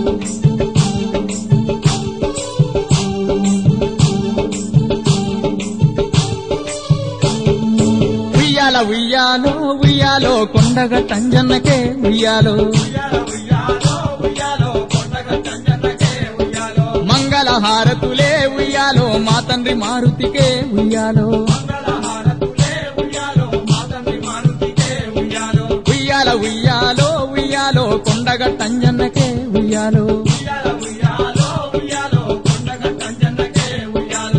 ఉయ్యాల ఉయ్యాలో ఉయ్యాలో కొండగ టంజన్నకే ఉయ్యాలో ఉయ్యాలో ఉయ్యాలో ఉయ్యాలో కొండగ చంజన్నకే ఉయ్యాలో మంగళ హారతులే ఉయ్యాలో మా తండ్రి మారుతికే ఉయ్యాలో మంగళహారతులే ఉయ్యాలో మా తండ్రి మారుతికే ఉయ్యాలో ఉయ్యాల ఉయ్యాలో ఉయ్యాలో కొండగ టంజన్నకే ఉయ్యాలో ఉయ్యాలో ఉయ్యాలో ఉయ్యాలో కొండగ చంజన్నకే ఉయ్యాలో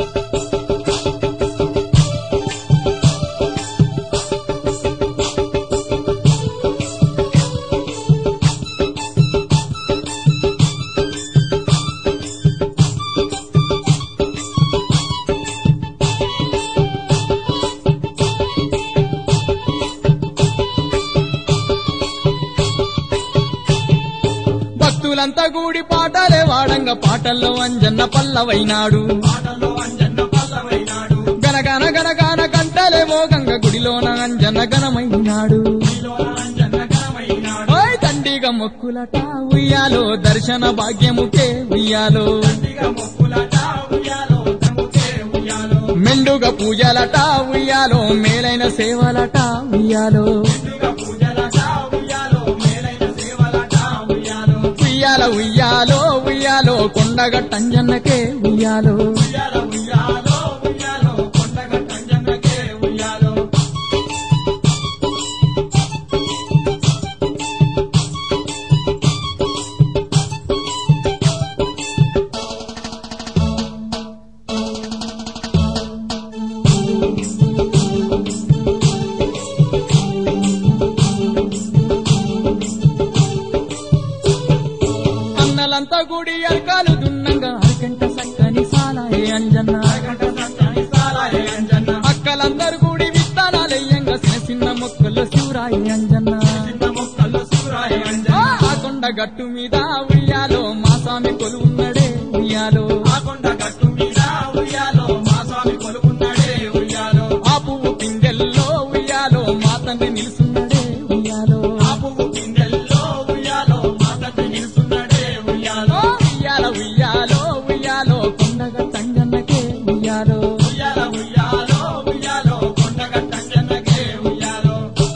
భక్తులంతా కూడి పాటలే వాడంగ పాటల్లో అంజన్న పల్లవైనాడు పాటలో అంజన్న పల్లవైనాడు గనగన గనగాన గంటలే మోగంగ గుడిలోన అంజన్న గణమైనాడు నీలోన అంజన్న ఘనమైనాడు ఓయ్ తండిగా మొక్కులట ఉయ్యాలో దర్శన భాగ్యముకే ఉయ్యాలో దండిగ మొక్కులట ఉయ్యాలో తమ్ముకే ఉయ్యాలో మెండుగా పూజలట ఉయ్యాలో మేలైన సేవలట ఉయ్యాలో దండిగ పూజలట ఉయ్యాలో మేలైన సేవలట ఉయ్యాలో ఉయ్యాల ఉయ్యాలో ఉయ్యాలో కొండగ టంజన్నకే ఉయ్యాలో ఉయ్యాలో ఉయ్యాలో ఉయ్యాలో కొండగ అంజన్నకే ఉయ్యాలో అన్నలంతా గుడి అరకాలు దున్నంగా అరకంట సక్కని సాలాయే అంజన్న అరగంట సంతని సాలాయే అంజన్న అక్కలందరూ గుడి విత్తనాలయ్యంగా చిన్న చిన్న మొక్కలు శివరాయి అంజన్న చిన్న మొక్కల్లో సూరాయే అంజన్న ఆ కొండ గట్టు మీద ఉయ్యాలో మా స్వామి కొలువున్నడే ఉయ్యాలో ఆ కొండ గట్టు మీద ఉయ్యాలో మా స్వామి కొలుకున్నాడే ఉయ్యాలో ఆ పువ్వు పిందెల్లో ఉయ్యాలో మా తండ్రి నిలుసున్నడే ఉయ్యాలో ఆ పువ్వు పిందెల్లో ఉయ్యాలో మా తండ్రి నిలుస్తున్నాడే ఉయ్యాలో ఉయ్యాల ఉయ్యాలో ఉయ్యాలో కొండగ తంజన్నకే ఉయ్యాలో ఉయ్యాల ఉయ్యాలో ఉయ్యాలో కొండగ అంజన్నకే ఉయ్యాలో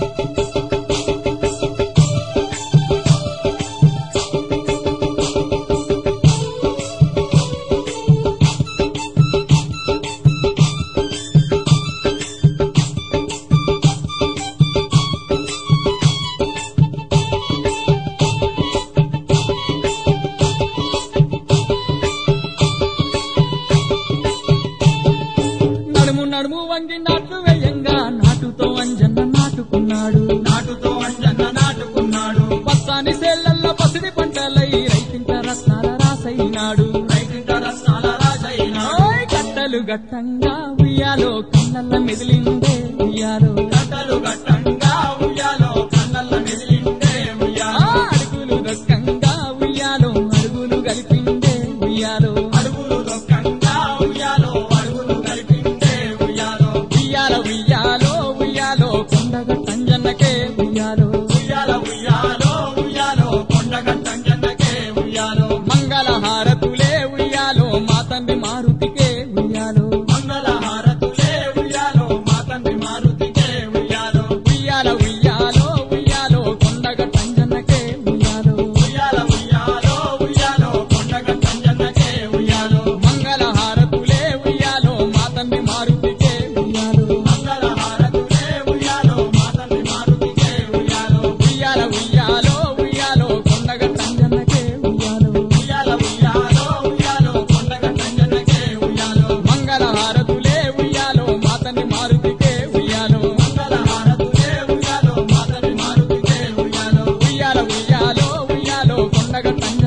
నడుము నడుము వంగి నాటు వేయంగా నాటుతో అంజన్న నాటుకున్నాడు నాటుతో అంజన్న నాటుకున్నాడు పచ్చాని సేళ్లల్ల పసిడి పంటలై రైతింట రత్నాల రాసైనాడు రైతింట రత్నాల రాజైనాడు ఓయ్ గట్టలు గట్టంగా ఉయ్యాలో కన్నల్ల మెదిలిందే ఉయ్యాలో గంటలు గట్టంగా ఉయ్యాలో కన్నల్ల మెదిలిండే ఆ ఉయ్యాలో అడుగులు దక్కంగా ఉయ్యాలో అడుగులు కలిపిందే ఉయ్యాలో అడుగులు దొక్కంగా ఉయ్యాలో అడుగులు కలిపిండే ఉయ్యాలో ఉయ్యాల ఉయ్యాలో ఉయ్యాలో కొండగ తంజన్నకే ఉయ్యాలో ఉయ్యాల ఉయ్యాలో ఉయ్యాలో కొండగ అంజన్నకే ఉయ్యాలో మంగళ హారతులే ఉయ్యాలో మా తండ్రి మారుతికే ఉయ్యాలో మంగళ హారతులే ఉయ్యాలో మా తండ్రి మారుతికే ఉయ్యాలో ఉయ్యాల ఉయ్యాలో ఉయ్యాలో కొండగ టంజన్నకే ఉయ్యాలో ఉయ్యాల ఉయ్యాలో ఉయ్యాలో కొండగ అంజన్నకే ఉయ్యాలో మంగళ హారతులే ఉయ్యాలో మా తండ్రి మారుతికే ఉయ్యాలో మంగళ హారతులే ఉయ్యాలో మా తండ్రి మారుతికే ఉయ్యాలో ఉయ్యాల ఉయ్యాలో ఉయ్యాలో కొండగ టంజన్నకే ఉయ్యాలో ఉయ్యాల ఉయ్యాలో ఉయ్యాలో కొండగ అంజన్నకే ఉయ్యాలో మంగళ హారతులే ఉయ్యాలో మా తండ్రి మారుతికే ఉయ్యాలో మంగళ హారతులే ఉయ్యాలో మా తండ్రి మారుతికే ఉయ్యాలో ఉయ్యాల ఉయ్యాలో ఉయ్యాలో కొండగ టంజన్నకే